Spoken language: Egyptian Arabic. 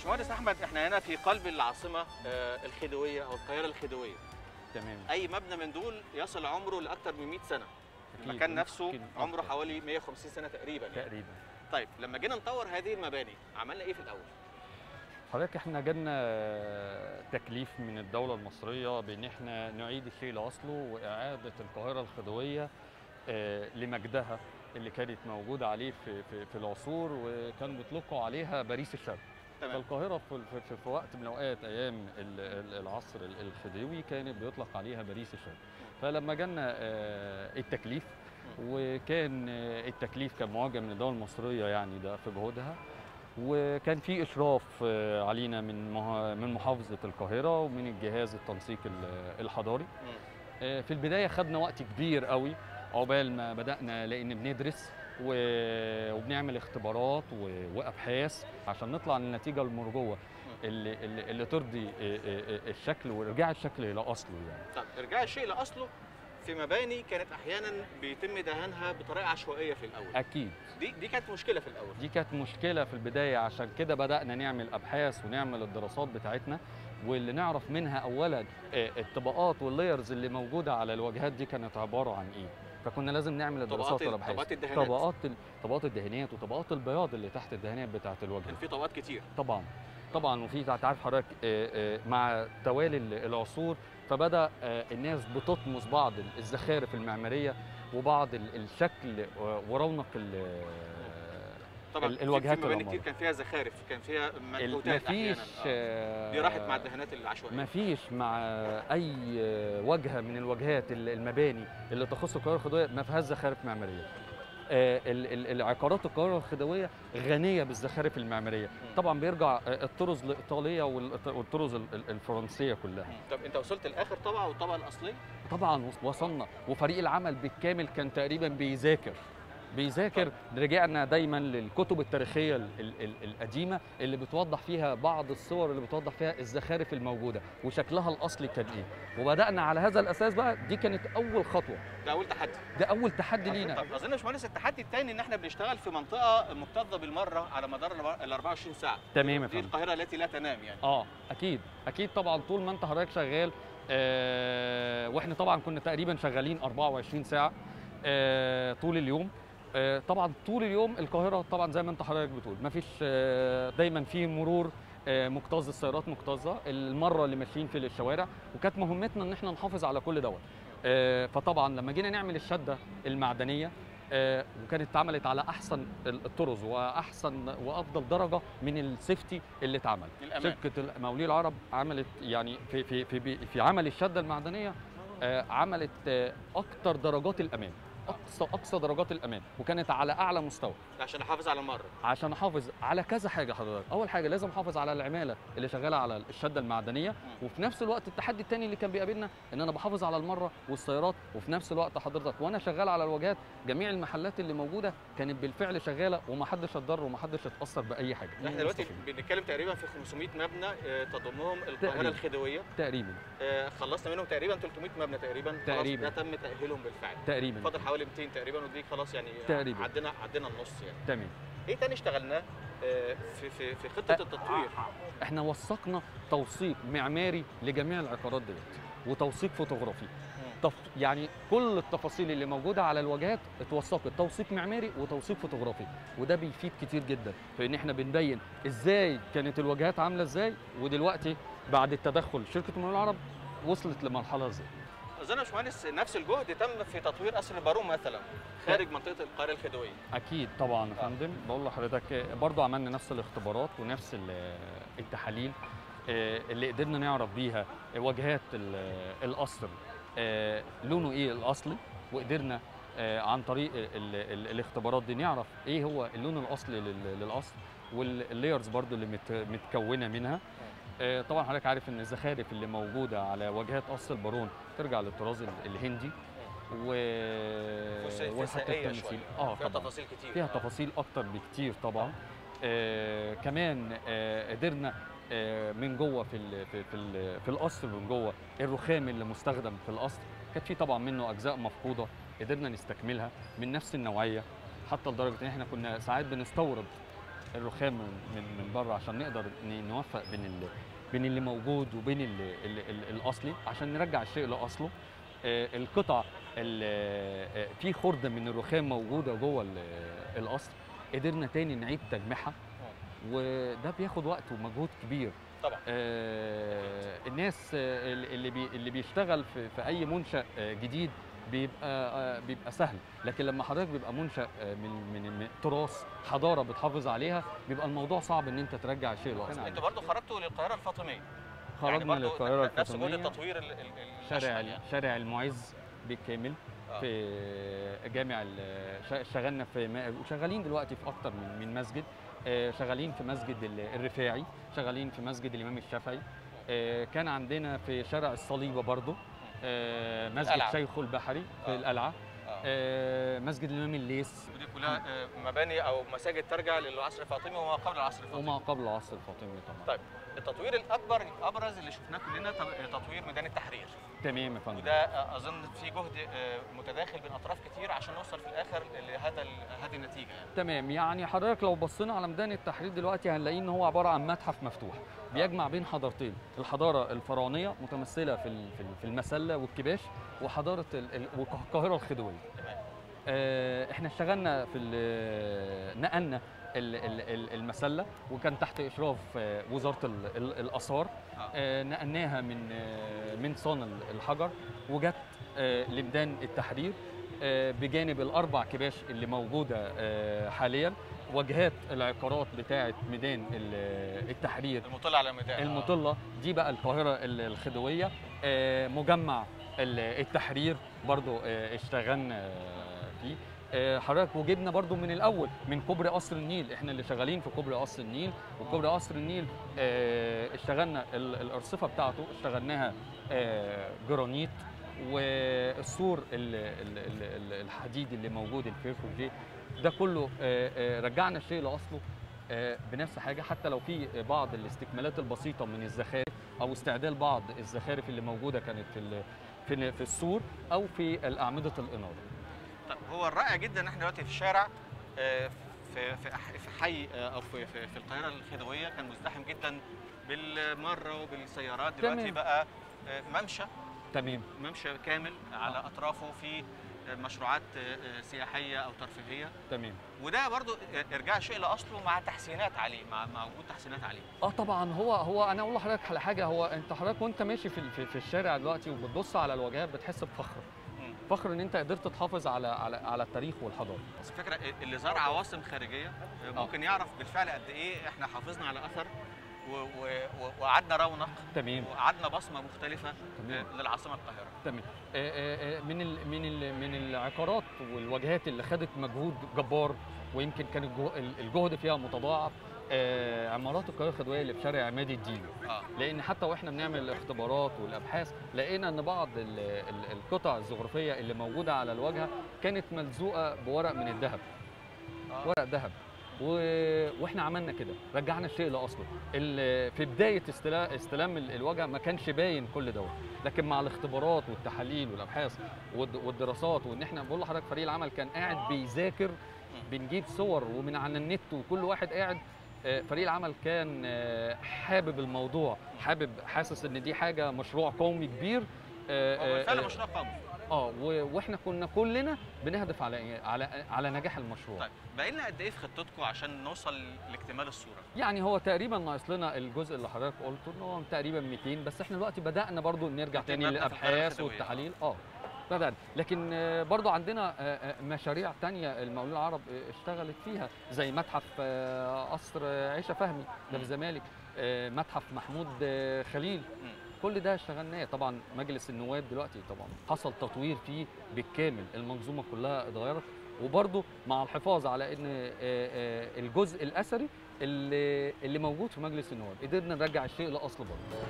باشمهندس احمد احنا هنا في قلب العاصمه آه، الخديويه او القاهره الخديويه تمام اي مبنى من دول يصل عمره لاكثر من 100 سنه أكيد. المكان نفسه ممكن عمره أكتر. حوالي 150 سنه تقريبا يعني. تقريبا طيب لما جينا نطور هذه المباني عملنا ايه في الاول حضرتك احنا جالنا تكليف من الدولة المصرية بان احنا نعيد الشيء لاصله واعادة القاهرة الخديوية آه، لمجدها اللي كانت موجودة عليه في, في, في العصور وكان بيطلقوا عليها باريس الشرق تمام فالقاهرة في, في, في, في وقت من الأوقات أيام ال- ال- العصر ال- الخديوي كانت بيطلق عليها باريس الشرق فلما جالنا آه، التكليف وكان آه، التكليف كان موجه من الدولة المصرية يعني ده في جهودها وكان في إشراف آه، علينا من مها- من محافظة القاهرة ومن الجهاز التنسيق ال- الحضاري مم. آه، في البداية خدنا وقت كبير قوي عقبال ما بدأنا لأن بندرس و- وبنعمل اختبارات و- وأبحاث عشان نطلع للنتيجة المرجوة اللي, اللي, اللي ترضي آه، آه، آه، الشكل وإرجاع الشكل إلى أصله يعني طب ارجع الشيء لاصله في مباني كانت احيانا بيتم دهانها بطريقه عشوائيه في الاول أكيد دي دي كانت مشكله في الاول دي كانت مشكلة في البداية عشان كده بدأنا نعمل أبحاث ونعمل الدراسات بتاعتنا واللي نعرف منها أولا آه، الطبقات واللايرز اللي موجودة على الواجهات دي كانت عبارة عن إيه فكنا لازم نعمل الدراسات طبقات ال- والأبحاث طبقات الدهانات. طبقات ال- طبقات الدهانات وطبقات البياض اللي تحت الدهانات بتاعت الواجهة كان في طبقات كتير طبعا طبعا وفي انت عارف حضرتك آه، آه، مع توالي ال- العصور فبدا آه، الناس بتطمس بعض ال- الزخارف المعماريه وبعض ال- الشكل و- ورونق ال- طبعا ال- في- الواجهات في مباني والعمارة. كتير كان فيها زخارف كان فيها ال- منحوتات احيانا مفيش آه. آه، دي راحت مع الدهانات العشوائيه مفيش مع اي وجهه من الواجهات ال- المباني اللي تخص القاهره الخديويه ما فيهاش زخارف معماريه آه، ال- ال- العقارات القاهره الخديويه غنيه بالزخارف المعماريه طبعا بيرجع آه، الطرز الايطاليه والط- والطرز ال- ال- الفرنسيه كلها طب انت وصلت لاخر طبقه والطبقه الاصليه طبعا وص- وصلنا وفريق العمل بالكامل كان تقريبا بيذاكر بيذاكر رجعنا دايما للكتب التاريخيه ال ال ال القديمه اللي بتوضح فيها بعض الصور اللي بتوضح فيها الزخارف الموجوده وشكلها الاصلي كان ايه وبدانا على هذا الاساس بقى دي كانت اول خطوه ده اول تحدي ده اول تحدي لينا طب اظن يا باشمهندس التحدي الثاني ان احنا بنشتغل في منطقه مكتظه بالمره على مدار ال 24 ساعه تمام يا دي فندم القاهره التي لا تنام يعني اه اكيد اكيد طبعا طول ما انت حضرتك شغال آه واحنا طبعا كنا تقريبا شغالين 24 ساعه آه طول اليوم آه طبعا طول اليوم القاهره طبعا زي ما انت حضرتك بتقول ما فيش آه دايما في مرور آه مكتظ السيارات مكتظه المره اللي ماشيين في الشوارع وكانت مهمتنا ان احنا نحافظ على كل دوت آه فطبعا لما جينا نعمل الشده المعدنيه آه، وكانت اتعملت على احسن الطرز واحسن وافضل درجه من السيفتي اللي اتعمل الامان شركه المقاولين العرب عملت يعني في في في في عمل الشده المعدنيه آه، عملت آه، اكتر درجات الامان اقصى اقصى درجات الامان وكانت على اعلى مستوى عشان احافظ على المره عشان احافظ على كذا حاجه حضرتك اول حاجه لازم احافظ على العماله اللي شغاله على الشده المعدنيه وفي نفس الوقت التحدي الثاني اللي كان بيقابلنا ان انا بحافظ على المره والسيارات وفي نفس الوقت حضرتك وانا شغال على الواجهات جميع المحلات اللي موجوده كانت بالفعل شغاله ومحدش اتضر ومحدش اتاثر باي حاجه احنا دلوقتي بنتكلم تقريبا في 500 مبنى آه، تضمهم القاهره تقريبا. الخديويه تقريبا آه، خلصنا منهم تقريبا 300 مبنى تقريبا خلاص تقريبا. ده تم تاهيلهم بالفعل تقريبا فاضل حوالي 200 تقريبا ودي خلاص يعني تقريبا. عدينا عدينا النص يعني تمام ايه تاني اشتغلناه آه، في في في خطه التطوير احنا وثقنا توثيق معماري لجميع العقارات ديت وتوثيق فوتوغرافي تف... يعني كل التفاصيل اللي موجوده على الواجهات اتوثقت توثيق معماري وتوثيق فوتوغرافي وده بيفيد كتير جدا في ان احنا بنبين ازاي كانت الواجهات عامله ازاي ودلوقتي بعد التدخل شركه المقاولين العرب وصلت لمرحله ازاي اظن يا باشمهندس نفس الجهد تم في تطوير قصر البارون مثلا خارج منطقه القاهره الخديويه اكيد طبعا يا فندم بقول لحضرتك برضو عملنا نفس الاختبارات ونفس ال- التحاليل آه، اللي قدرنا نعرف بيها واجهات ال- القصر آه، لونه ايه الاصلي وقدرنا آه، عن طريق ال ال الاختبارات دي نعرف ايه هو اللون الاصلي لل- للقصر واللايرز برضو اللي مت متكونه منها آه، طبعا حضرتك عارف ان الزخارف اللي موجوده على واجهات قصر البارون ترجع للطراز ال- الهندي و وسائيه التمثيل. شويه اه فيها طبعا تفاصيل كتير فيها آه. تفاصيل اكتر بكتير طبعا آه كمان آه قدرنا آه من جوه في ال في في, ال في القصر من جوه الرخام اللي مستخدم في القصر كانت في طبعا منه اجزاء مفقوده قدرنا نستكملها من نفس النوعيه حتى لدرجه ان احنا كنا ساعات بنستورد الرخام من من, من بره عشان نقدر ن- نوفق بين ال بين اللي موجود وبين اللي ال ال الاصلي عشان نرجع الشيء لاصله آه، القطع ال- آه، في خرده من الرخام موجوده جوه ال- الاصل قدرنا تاني نعيد تجميعها وده بياخد وقت ومجهود كبير طبعا آه، الناس آه، اللي بي اللي بيشتغل في, في اي منشا آه، جديد بيبقى آه، بيبقى سهل لكن لما حضرتك بيبقى منشا آه، من من من تراث حضاره بتحافظ عليها بيبقى الموضوع صعب ان انت ترجع شيء لاصله انتوا برضه خرجتوا للقاهره الفاطميه خرجنا برضه للقاهره نفس جهد الفاطميه التطوير ال- ال- ال- شارع الأشمل ال- يعني. شارع المعز بالكامل آه. في جامع ال- شا- اشتغلنا في م- وشغالين دلوقتي في اكتر من من مسجد آه، شغالين في مسجد ال- الرفاعي شغالين في مسجد الامام الشافعي آه، كان عندنا في شارع الصليبه برضو آه، مسجد القلعة. شيخ البحري في آه. القلعه آه. آه، مسجد الامام الليث ودي كلها آه، مباني او مساجد ترجع للعصر الفاطمي وما قبل العصر الفاطمي وما قبل العصر الفاطمي طبعا طيب التطوير الاكبر الابرز اللي شفناه كلنا ت- تطوير ميدان التحرير تمام يا فندم وده آه، اظن في جهد آه، متداخل بين اطراف كتير عشان نوصل في الاخر لهذا ال- هذه النتيجه يعني تمام يعني حضرتك لو بصينا على ميدان التحرير دلوقتي هنلاقيه ان هو عباره عن متحف مفتوح بيجمع بين حضارتين الحضاره الفرعونيه متمثله في ال- في ال- في المسله والكباش وحضاره ال- ال- والقاهره الخديويه تمام آه، احنا اشتغلنا في ال- نقلنا ال- ال- ال- المسله وكان تحت اشراف آه، وزاره ال- ال- الاثار آه. آه، نقلناها من آه، من صان ال- الحجر وجت آه، لميدان التحرير آه، بجانب الاربع كباش اللي موجوده آه، حاليا واجهات العقارات بتاعه ميدان ال- التحرير المطل على الميدان آه. المطلة دي بقى القاهرة ال- الخديوية آه، مجمع ال- التحرير برضو آه، اشتغلنا آه، فيه آه، حضرتك وجبنا برضو من الأول من كوبري قصر النيل احنا اللي شغالين في كوبري قصر النيل وكوبري قصر النيل آه، اشتغلنا ال- الأرصفة بتاعته اشتغلناها آه، جرانيت والسور ال- ال- ال- ال- الحديد اللي موجود الفيرفوجي ده كله آه، آه، رجعنا الشيء لأصله آه، بنفس حاجه حتى لو في بعض الاستكمالات البسيطه من الزخارف او استعدال بعض الزخارف اللي موجوده كانت في ال- في ال- في السور او في الاعمده الاناره طب هو الرائع جدا ان احنا دلوقتي في الشارع آه، في في أح- في حي آه، او في في, في القاهره الخديويه كان مزدحم جدا بالمره وبالسيارات دلوقتي تمام. بقى آه، ممشى تمام ممشى كامل على اطرافه في آه، مشروعات آه، آه، سياحيه او ترفيهيه تمام وده برضو ارجاع شيء لاصله مع تحسينات عليه مع مع وجود تحسينات عليه اه طبعا هو هو انا اقول لحضرتك على حاجه هو انت حضرتك وانت ماشي في ال- في, في الشارع دلوقتي وبتبص على الواجهات بتحس بفخر مم. فخر ان انت قدرت تحافظ على على على التاريخ والحضاره بس الفكره اللي زار عواصم خارجيه آه، ممكن يعرف بالفعل قد ايه احنا حافظنا على اثر و- و- و- وقعدنا رونق تمام وقعدنا بصمه مختلفه تمام. آه، للعاصمه القاهره تمام آه، آه، آه، من ال من ال من العقارات والواجهات اللي خدت مجهود جبار ويمكن كان الجو- الجهد فيها متضاعف آه، عمارات القاهره الخديويه اللي في شارع عماد الدين اه لان حتى واحنا بنعمل الاختبارات والابحاث لقينا ان بعض ال- ال- القطع الزخرفيه اللي موجوده على الواجهه كانت ملزوقه بورق من الذهب آه. ورق ذهب و- واحنا عملنا كده رجعنا الشيء لاصله ال- في بدايه استلا- استلام ال- الواجهه ما كانش باين كل دوت لكن مع الاختبارات والتحاليل والابحاث والد- والدراسات وان احنا بقول لحضرتك فريق العمل كان قاعد بيذاكر بنجيب صور ومن على النت وكل واحد قاعد آه، فريق العمل كان آه، حابب الموضوع حابب حاسس ان دي حاجه مشروع قومي كبير آه، هو بالفعل آه، مشروع قومي اه و- واحنا كنا كلنا بنهدف على على على نجاح المشروع طيب باقي لنا قد ايه في خطتكم عشان نوصل لاكتمال الصوره يعني هو تقريبا ناقص لنا الجزء اللي حضرتك قلته ان هو تقريبا 200 بس احنا دلوقتي بدانا برضو نرجع ممكن تاني نبدأ في القاهرة للابحاث الخديوية. والتحاليل اه بدأنا لكن آه، برضو عندنا آه، آه، مشاريع تانية المقاولين العرب آه، اشتغلت فيها زي متحف آه، قصر آه، عيشة فهمي ده في الزمالك آه، متحف محمود آه، خليل مم. كل ده اشتغلناه طبعا مجلس النواب دلوقتي طبعا حصل تطوير فيه بالكامل المنظومه كلها اتغيرت وبرضه مع الحفاظ على ان آه، آه، الجزء الاثري اللي اللي موجود في مجلس النواب قدرنا نرجع الشيء لاصله برضه